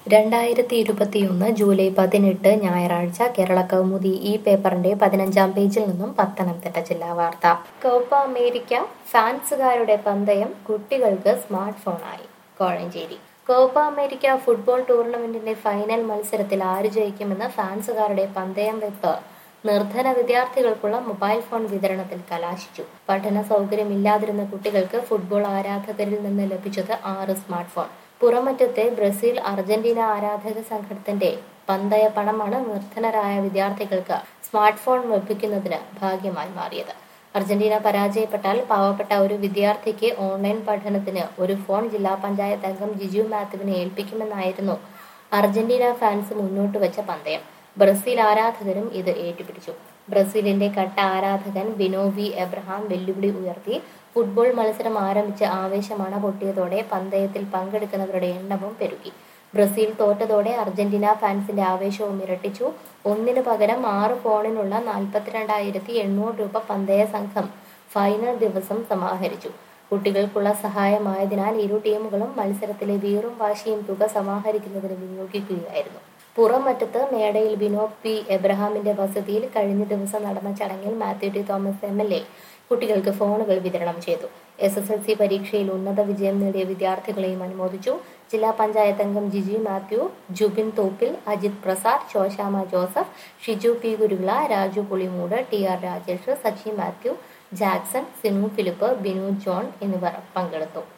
രണ്ടായിരത്തി ഇരുപത്തിയൊന്ന് ജൂലൈ പതിനെട്ട് ഞായറാഴ്ച കേരള കൗമുദി ഈ പേപ്പറിന്റെ പതിനഞ്ചാം പേജിൽ നിന്നും പത്തനംതിട്ട ജില്ലാ വാർത്ത കോപ്പ അമേരിക്ക ഫാൻസുകാരുടെ പന്തയം കുട്ടികൾക്ക് സ്മാർട്ട് ഫോണായി കോഴഞ്ചേരി കോപ്പ അമേരിക്ക ഫുട്ബോൾ ടൂർണമെന്റിന്റെ ഫൈനൽ മത്സരത്തിൽ ആര് ജയിക്കുമെന്ന് ഫാൻസുകാരുടെ പന്തയം വെപ്പ് നിർധന വിദ്യാർത്ഥികൾക്കുള്ള മൊബൈൽ ഫോൺ വിതരണത്തിൽ കലാശിച്ചു പഠന സൗകര്യമില്ലാതിരുന്ന കുട്ടികൾക്ക് ഫുട്ബോൾ ആരാധകരിൽ നിന്ന് ലഭിച്ചത് ആറ് സ്മാർട്ട് ഫോൺ പുറമറ്റത്തെ ബ്രസീൽ അർജന്റീന ആരാധക സംഘത്തിന്റെ പന്തയ പണമാണ് നിർധനരായ വിദ്യാർത്ഥികൾക്ക് സ്മാർട്ട് ഫോൺ ലഭിക്കുന്നതിന് ഭാഗ്യമായി മാറിയത് അർജന്റീന പരാജയപ്പെട്ടാൽ പാവപ്പെട്ട ഒരു വിദ്യാർത്ഥിക്ക് ഓൺലൈൻ പഠനത്തിന് ഒരു ഫോൺ ജില്ലാ പഞ്ചായത്ത് അംഗം ജിജു മാത്യുവിനെ ഏൽപ്പിക്കുമെന്നായിരുന്നു അർജന്റീന ഫാൻസ് മുന്നോട്ട് വെച്ച പന്തയം ബ്രസീൽ ആരാധകരും ഇത് ഏറ്റുപിടിച്ചു ബ്രസീലിന്റെ കട്ട ആരാധകൻ ബിനോവി എബ്രഹാം വെല്ലുവിളി ഉയർത്തി ഫുട്ബോൾ മത്സരം ആരംഭിച്ച ആവേശമാണ് പൊട്ടിയതോടെ പന്തയത്തിൽ പങ്കെടുക്കുന്നവരുടെ എണ്ണവും പെരുകി ബ്രസീൽ തോറ്റതോടെ അർജന്റീന ഫാൻസിന്റെ ആവേശവും ഇരട്ടിച്ചു ഒന്നിനു പകരം ആറ് ഫോണിനുള്ള നാൽപ്പത്തിരണ്ടായിരത്തി എണ്ണൂറ് രൂപ പന്തയ സംഘം ഫൈനൽ ദിവസം സമാഹരിച്ചു കുട്ടികൾക്കുള്ള സഹായമായതിനാൽ ഇരു ടീമുകളും മത്സരത്തിലെ വീറും വാശിയും തുക സമാഹരിക്കുന്നതിന് വിനിയോഗിക്കുകയായിരുന്നു പുറമറ്റത്ത് മേടയിൽ ബിനോദ് പി എബ്രഹാമിന്റെ വസതിയിൽ കഴിഞ്ഞ ദിവസം നടന്ന ചടങ്ങിൽ Mathew T Thomas M L A കുട്ടികൾക്ക് ഫോണുകൾ വിതരണം ചെയ്തു എസ് എസ് എൽ സി പരീക്ഷയിൽ ഉന്നത വിജയം നേടിയ വിദ്യാർത്ഥികളെയും അനുമോദിച്ചു ജില്ലാ പഞ്ചായത്ത് അംഗം Giji Mathew Jubin Thoppil Ajith Prasad Shoshama Joseph Shiju P Guruvila Raju Pulimood T R Rajesh Sachi Mathew Jackson Sinu Philip Binu John എന്നിവർ പങ്കെടുത്തു